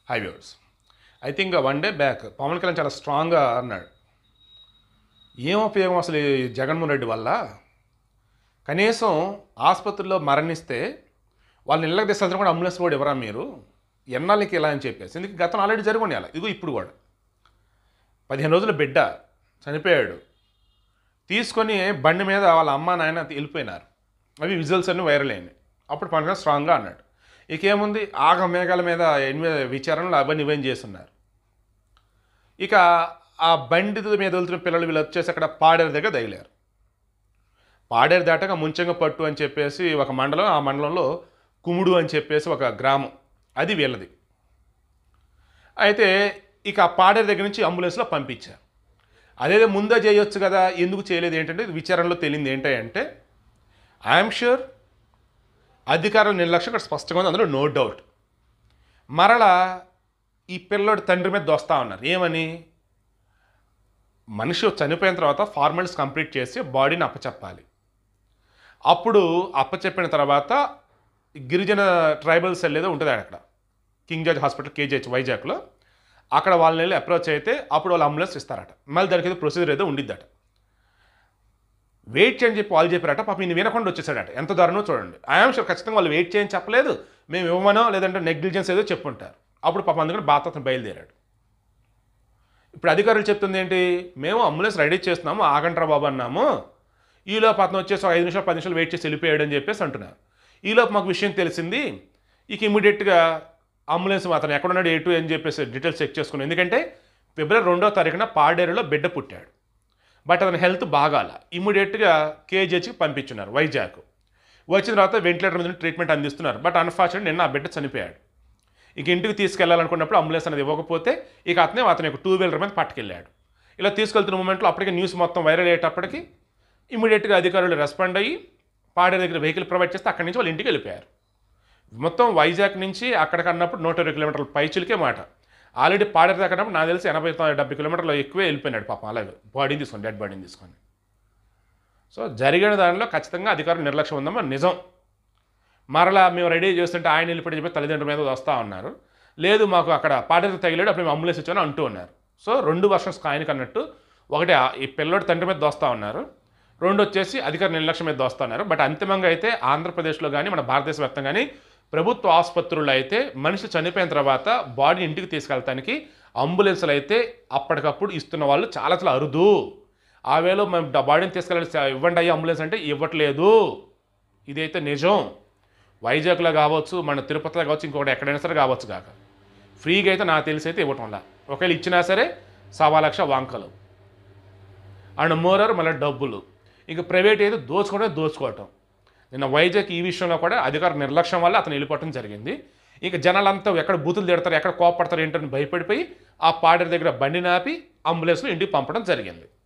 high viewers I think one day back Pawan Kalyan చాలా స్ట్రాంగ్గా అన్నాడు ఏం ఉపయోగం అసలు ఈ జగన్మోహన్ రెడ్డి వల్ల కనీసం ఆసుపత్రిలో మరణిస్తే వాళ్ళని ఇళ్ళకి తీసుకెళ్తారు కూడా అంబులెన్స్ కూడా ఇవ్వరా మీరు ఎన్నాళ్ళకి ఇలా అని చెప్పేసి ఎందుకు గతం ఆల్రెడీ జరిగి అలా ఇదిగో ఇప్పుడు కూడా పదిహేను రోజుల బిడ్డ చనిపోయాడు తీసుకొని బండి మీద వాళ్ళ అమ్మ నాయన వెళ్ళిపోయినారు అవి విజువల్స్ అన్నీ వైరల్ అయినాయి అప్పుడు పవన్ కళ్యాణ్ స్ట్రాంగ్గా అన్నాడు ఇకేముంది ఆగ మేఘాల మీద ఎనిమిది విచారణలు అవన్నీ ఇవన్నీ చేస్తున్నారు ఇక ఆ బండి మీద వెళ్తున్న పిల్లలు వీళ్ళు వచ్చేసి అక్కడ పాడేరు దగ్గర తగిలారు పాడేరు దాటాక ముంచంగ పట్టు అని చెప్పేసి ఒక మండలం ఆ మండలంలో కుముడు అని చెప్పేసి ఒక గ్రామం అది వీళ్ళది అయితే ఇక ఆ పాడేరు దగ్గర నుంచి అంబులెన్స్లో పంపించారు అదే ముందే చేయొచ్చు కదా ఎందుకు చేయలేదు ఏంటంటే ఇది విచారణలో తెలియంది ఏంటంటే ఐఎమ్ షూర్ అధికారుల నిర్లక్ష్యం ఇక్కడ స్పష్టంగా ఉంది అందులో నో డౌట్ మరలా ఈ పిల్లోడి తండ్రి మీద దోస్తా ఉన్నారు ఏమని మనిషి చనిపోయిన తర్వాత ఫార్మాలిటీస్ కంప్లీట్ చేసి బాడీని అప్పచెప్పాలి అప్పుడు అప్పచెప్పిన తర్వాత గిరిజన ట్రైబల్ సెల్ ఏదో ఉంటుంది అక్కడ కింగ్ జార్జ్ హాస్పిటల్ కేజీహెచ్ వైజాగ్లో అక్కడ వాళ్ళని వెళ్ళి అప్రోచ్ అయితే అప్పుడు వాళ్ళు అంబులెన్స్ ఇస్తారట మళ్ళీ దానికి ఏదో ప్రొసీజర్ ఏదో ఉండిద్దట వెయిట్ చేయని చెప్పి వాళ్ళు చెప్పారట పాప ఈయన వినకుండా వచ్చేసాడట ఎంత దారుణో చూడండి ఐఎమ్ షూర్ ఖచ్చితంగా వాళ్ళు వెయిట్ చేయని చెప్పలేదు మేము ఇవ్వమనో లేదంటే నెగ్లిజెన్స్ ఏదో చెప్పుంటారు అప్పుడు పాప అందుకని బాధ అతను బయలుదేరాడు ఇప్పుడు అధికారులు చెప్తుంది ఏంటి మేము అంబులెన్స్ రెడీ చేస్తున్నాము ఆగంట్రా బాబు అన్నాము ఈలోపు అతను వచ్చేసి ఒక ఐదు నిమిషాలు పది నిమిషాలు వెయిట్ చేసి వెళ్ళిపోయాడు అని చెప్పేసి అంటున్నారు ఈలోపు మాకు విషయం తెలిసింది ఇక ఇమీడియట్గా అంబులెన్స్ అతను ఎక్కడున్నాడు ఏటు అని చెప్పేసి డీటెయిల్స్ చెక్ చేసుకున్నాం ఎందుకంటే ఫిబ్రవరి రెండో తారీఖున పాడేరులో బిడ్డ పుట్టాడు బట్ అతని హెల్త్ బాగాల ఇమీడియట్గా కేజీహెచ్కి పంపించున్నారు వైజాగ్ వచ్చిన తర్వాత వెంటిలేటర్ మీద ట్రీట్మెంట్ అందిస్తున్నారు బట్ అన్ఫార్చునేట్ నిన్న ఆ బిడ్డ చనిపోయాడు ఇక ఇంటికి తీసుకెళ్లాలనుకున్నప్పుడు అంబులెన్స్ అనేది ఇవ్వకపోతే ఇక అతనే అతని యొక్క టూ వీలర్ మీద పట్టుకెళ్ళాడు ఇలా తీసుకెళ్తున్న మూమెంట్లో అప్పటికే న్యూస్ మొత్తం వైరల్ అయ్యేటప్పటికి ఇమీడియట్గా అధికారులు రెస్పాండ్ అయ్యి పాడే దగ్గర వెహికల్ ప్రొవైడ్ చేస్తే అక్కడి నుంచి వాళ్ళ ఇంటికి వెళ్ళిపోయారు మొత్తం వైజాగ్ నుంచి అక్కడికి అన్నప్పుడు నూట ఇరవై కిలోమీటర్ల పైచులకే మాట ఆల్రెడీ పాడేరు దాకా అన్నప్పుడు నాకు తెలిసి ఎనభై డెబ్బై కిలోమీటర్లు ఎక్కువే వెళ్ళిపోయినాడు పాపం అలాగే బాడీని తీసుకొని డెడ్ బాడీని తీసుకొని సో జరిగిన దానిలో ఖచ్చితంగా అధికారులు నిర్లక్ష్యం ఉందమ్మా నిజం మరలా మేము రెడీ చేస్తుంటే ఆయన వెళ్ళిపోయి చెప్పి తల్లిదండ్రుల మీద వస్తూ ఉన్నారు లేదు మాకు అక్కడ పాడేరు తగిలాడు అప్పుడు మేము అంబులెన్స్ ఇచ్చామని అంటూ ఉన్నారు సో రెండు వర్షన్స్ ఆయనకి అన్నట్టు ఒకటి ఆ- ఈ పిల్లోడి తండ్రి మీద దోస్తా ఉన్నారు రెండు వచ్చేసి అధికార నిర్లక్ష్యం మీద దోస్తా ఉన్నారు బట్ అంతిమంగా అయితే ఆంధ్రప్రదేశ్లో కానీ మన భారతదేశ వ్యాప్తంగా కానీ ప్రభుత్వ ఆసుపత్రుల్లో అయితే మనిషి చనిపోయిన తర్వాత బాడీ ఇంటికి తీసుకెళ్తానికి అంబులెన్స్లు అయితే అప్పటికప్పుడు ఇస్తున్న వాళ్ళు చాలా చాలా అరుదు ఆ వేలో మేము డ- బాడీని తీసుకెళ్ళాలి స- ఇవ్వండి అయ్యి అంబులెన్స్ అంటే ఇవ్వట్లేదు ఇదైతే నిజం వైజాగ్లో కావచ్చు మన తిరుపతిలో కావచ్చు ఇంకొకటి ఎక్కడైనా సరే కావచ్చు కాక ఫ్రీగా అయితే నాకు తెలిసి అయితే ఇవ్వటంలా ఒకవేళ ఇచ్చినా సరే సవా లక్ష వాంకలు అండ్ మోరర్ మళ్ళీ డబ్బులు ఇక ప్రైవేట్ అయితే దోచుకోవడం దోచుకోవటం నిన్న వైజాగ్ ఈ విషయంలో కూడా అధికార నిర్లక్ష్యం వల్ల అతను వెళ్ళిపోవటం జరిగింది ఇక జనాలంతా ఎక్కడ బూతులు తిడతారు ఎక్కడ కోపడతారు ఏంటని భయపడిపోయి ఆ పాడేరు దగ్గర బండి నాపి అంబులెన్స్లో ఇంటికి పంపడం జరిగింది